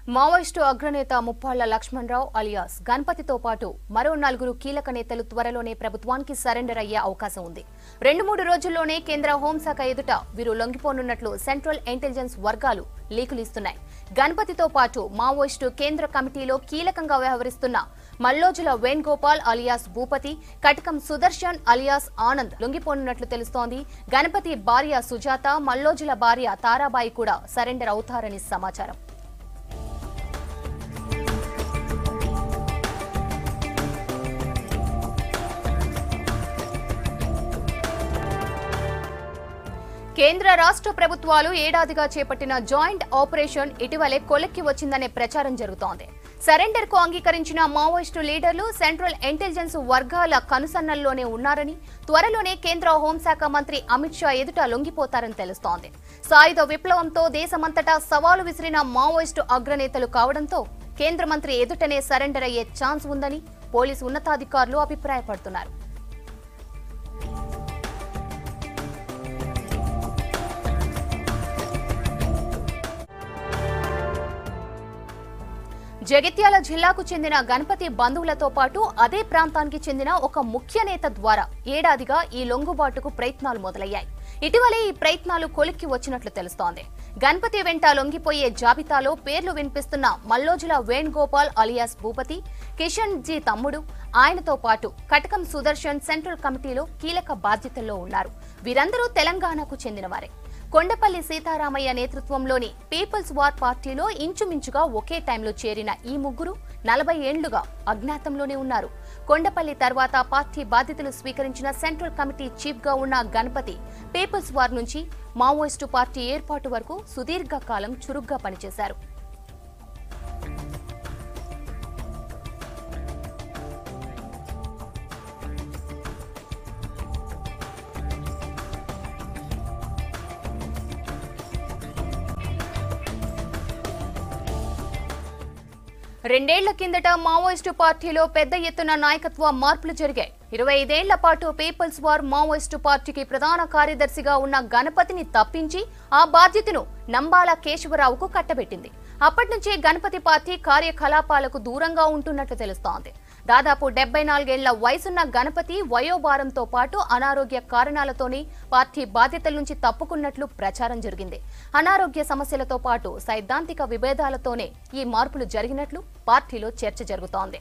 Maoist అగ్రనేత Muppalla Lakshmanarao alias గణపతితో పాటు మరో నలుగురు కీలక నేతలు త్వరలోనే ప్రభుత్వానికి సరెండర్ అయ్యే అవకాశం ఉంది రెండు మూడు రోజుల్లోనే కేంద్ర హోంశాఖ ఎదుట వీరు లొంగిపోనున్నట్లు సెంట్రల్ ఇంటెలిజెన్స్ వర్గాలు లీకులిస్తున్నాయి గణపతితో పాటు మావోయిస్టు కేంద్ర కమిటీలో కీలకంగా వ్యవహరిస్తున్న మల్లోజుల వేణుగోపాల్ అలియాస్ భూపతి కటకం సుదర్శన్ అలియాస్ ఆనంద్ లొంగిపోనున్నట్లు తెలుస్తోంది గణపతి భార్య సుజాత మల్లోజుల భార్య తారాబాయి కూడా సరెండర్ అవుతారని సమాచారం కేంద్ర రాష్ట్ర ప్రభుత్వాలు ఏడాదిగా చేపట్టిన జాయింట్ ఆపరేషన్ ఇటీవలే కొలెక్కి వచ్చిందనే ప్రచారం జరుగుతోంది సరెండర్ కు అంగీకరించిన మావోయిస్టు లీడర్లు సెంట్రల్ ఇంటెలిజెన్స్ వర్గాల కనుసన్నల్లోనే ఉన్నారని త్వరలోనే కేంద్ర హోంశాఖ మంత్రి అమిత్ షా ఎదుట లొంగిపోతారని తెలుస్తోంది సాయుధ విప్లవంతో దేశమంతటా సవాలు విసిరిన మావోయిస్టు అగ్రనేతలు కావడంతో కేంద్ర మంత్రి ఎదుటనే సరెండర్ అయ్యే ఛాన్స్ ఉందని పోలీసు ఉన్నతాధికారులు అభిప్రాయపడుతున్నారు జగిత్యాల జిల్లాకు చెందిన గణపతి బంధువులతో పాటు అదే ప్రాంతానికి చెందిన ఒక ముఖ్య నేత ద్వారా ఏడాదిగా ఈ లొంగుబాటుకు ప్రయత్నాలు మొదలయ్యాయి ఇటీవలే ఈ ప్రయత్నాలు కొలిక్కి వచ్చినట్లు తెలుస్తోంది గణపతి వెంట లొంగిపోయే జాబితాలో పేర్లు వినిపిస్తున్న మల్లోజుల వేణుగోపాల్ అలియాస్ భూపతి కిషన్ జీ తమ్ముడు ఆయనతో పాటు కటకం సుదర్శన్ సెంట్రల్ కమిటీలో కీలక బాధ్యతల్లో ఉన్నారు వీరందరూ తెలంగాణకు చెందినవారే కొండపల్లి సీతారామయ్య నేతృత్వంలోని పీపుల్స్ వార్ పార్టీలో ఇంచుమించుగా ఒకే టైంలో చేరిన ఈ ముగ్గురు నలభై ఏండ్లుగా అజ్ఞాతంలోనే ఉన్నారు కొండపల్లి తర్వాత పార్టీ బాధ్యతలు స్వీకరించిన సెంట్రల్ కమిటీ చీఫ్ గా ఉన్న గణపతి పీపుల్స్ వార్ నుంచి మావోయిస్టు పార్టీ ఏర్పాటు వరకు సుదీర్ఘ కాలం చురుగ్గా పనిచేశారు రెండేళ్ల కిందట మావోయిస్టు పార్టీలో పెద్ద ఎత్తున నాయకత్వ మార్పులు జరిగాయి ఇరవై ఐదేళ్ల పాటు పీపుల్స్ వార్ మావోయిస్టు పార్టీకి ప్రధాన కార్యదర్శిగా ఉన్న గణపతిని తప్పించి ఆ బాధ్యతను నంబాల కేశవరావుకు కట్టబెట్టింది అప్పటి నుంచే గణపతి పార్టీ కార్యకలాపాలకు దూరంగా ఉంటున్నట్లు తెలుస్తోంది దాదాపు డెబ్బై నాలుగేళ్ల వయసున్న గణపతి వయోభారంతో పాటు అనారోగ్య కారణాలతోనే పార్టీ బాధ్యతల నుంచి తప్పుకున్నట్లు ప్రచారం జరిగింది అనారోగ్య సమస్యలతో పాటు సైద్ధాంతిక విభేదాలతోనే ఈ మార్పులు జరిగినట్లు పార్టీలో చర్చ జరుగుతోంది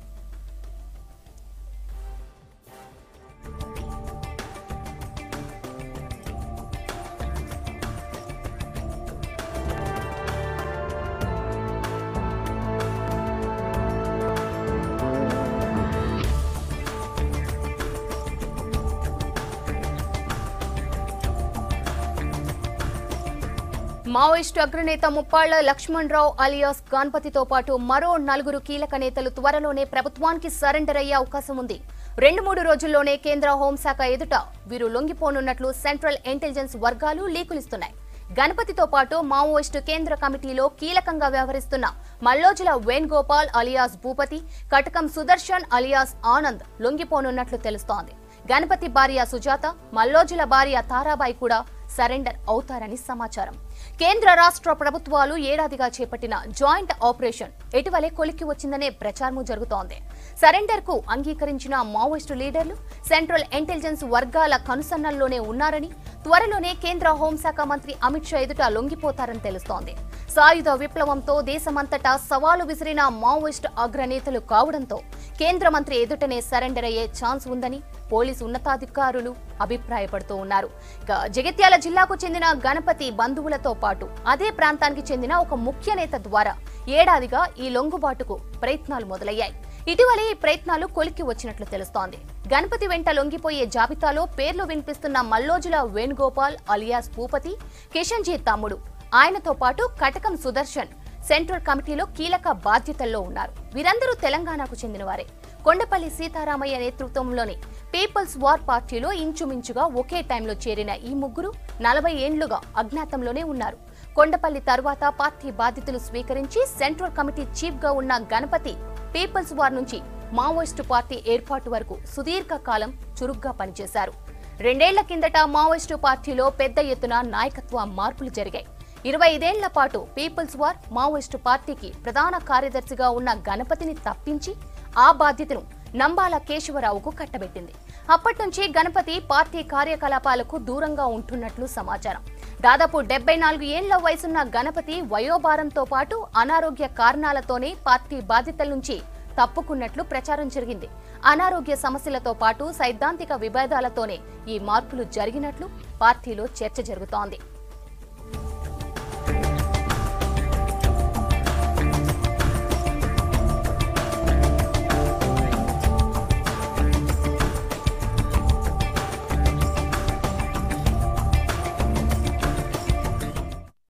మావోయిస్టు అగ్రనేత ముప్పాళ్ల లక్ష్మణరావు అలియాస్ గణపతితో పాటు మరో నలుగురు కీలక నేతలు త్వరలోనే ప్రభుత్వానికి సరెండర్ అయ్యే అవకాశం ఉంది రెండు మూడు రోజుల్లోనే కేంద్ర హోంశాఖ ఎదుట వీరు లొంగిపోనున్నట్లు సెంట్రల్ ఇంటెలిజెన్స్ వర్గాలు లీకులిస్తున్నాయి గణపతితో పాటు మావోయిస్టు కేంద్ర కమిటీలో కీలకంగా వ్యవహరిస్తున్న మల్లోజుల వేణుగోపాల్ అలియాస్ భూపతి కటకం సుదర్శన్ అలియాస్ ఆనంద్ లొంగిపోనున్నట్లు తెలుస్తోంది గణపతి భార్య సుజాత మల్లోజుల భార్య తారాబాయి కూడా సరెండర్ అవుతారని సమాచారం కేంద్ర రాష్ట్ర ప్రభుత్వాలు ఏడాదిగా చేపట్టిన జాయింట్ ఆపరేషన్ ఇటీవలే కొలిక్కి వచ్చిందనే ప్రచారము జరుగుతోంది సరెండర్ కు అంగీకరించిన మావోయిస్టు లీడర్లు సెంట్రల్ ఇంటెలిజెన్స్ వర్గాల కనుసన్నల్లోనే ఉన్నారని త్వరలోనే కేంద్ర హోంశాఖ మంత్రి అమిత్ షా ఎదుట లొంగిపోతారని తెలుస్తోంది సాయుధ విప్లవంతో దేశమంతటా సవాలు విసిరిన మావోయిస్టు అగ్రనేతలు కావడంతో కేంద్ర మంత్రి ఎదుటనే సరెండర్ అయ్యే ఛాన్స్ ఉందని పోలీసు ఉన్నతాధికారులు అభిప్రాయపడుతూ ఉన్నారు ఇక జగిత్యాల జిల్లాకు చెందిన గణపతి బంధువులతో పాటు అదే ప్రాంతానికి చెందిన ఒక ముఖ్య నేత ద్వారా ఏడాదిగా ఈ లొంగుబాటుకు ప్రయత్నాలు మొదలయ్యాయి ఇటీవలే ఈ ప్రయత్నాలు కొలిక్కి వచ్చినట్లు తెలుస్తోంది గణపతి వెంట లొంగిపోయే జాబితాలో పేర్లు వినిపిస్తున్న మల్లోజుల వేణుగోపాల్ అలియాస్ భూపతి కిషన్ జీ తమ్ముడు ఆయనతో పాటు కటకం సుదర్శన్ సెంట్రల్ కమిటీలో కీలక బాధ్యతల్లో ఉన్నారు వీరందరూ తెలంగాణకు చెందినవారే కొండపల్లి సీతారామయ్య నేతృత్వంలోని పీపుల్స్ వార్ పార్టీలో ఇంచుమించుగా ఒకే టైంలో చేరిన ఈ ముగ్గురు నలభై ఏండ్లుగా అజ్ఞాతంలోనే ఉన్నారు కొండపల్లి తరువాత పార్టీ బాధ్యతలు స్వీకరించి సెంట్రల్ కమిటీ చీఫ్ గా ఉన్న గణపతి పీపుల్స్ వార్ నుంచి మావోయిస్టు పార్టీ ఏర్పాటు వరకు సుదీర్ఘ కాలం చురుగ్గా పనిచేశారు రెండేళ్ల కిందట మావోయిస్టు పార్టీలో పెద్ద ఎత్తున నాయకత్వ మార్పులు జరిగాయి ఇరవై ఐదేళ్ల పాటు పీపుల్స్ వార్ మావోయిస్టు పార్టీకి ప్రధాన కార్యదర్శిగా ఉన్న గణపతిని తప్పించి ఆ బాధ్యతను నంబాల కేశవరావుకు కట్టబెట్టింది అప్పటి నుంచి గణపతి పార్టీ కార్యకలాపాలకు దూరంగా ఉంటున్నట్లు సమాచారం దాదాపు డెబ్బై నాలుగు ఏళ్ల వయసున్న గణపతి వయోభారంతో పాటు అనారోగ్య కారణాలతోనే పార్టీ బాధ్యతల నుంచి తప్పుకున్నట్లు ప్రచారం జరిగింది అనారోగ్య సమస్యలతో పాటు సైద్ధాంతిక విభేదాలతోనే ఈ మార్పులు జరిగినట్లు పార్టీలో చర్చ జరుగుతోంది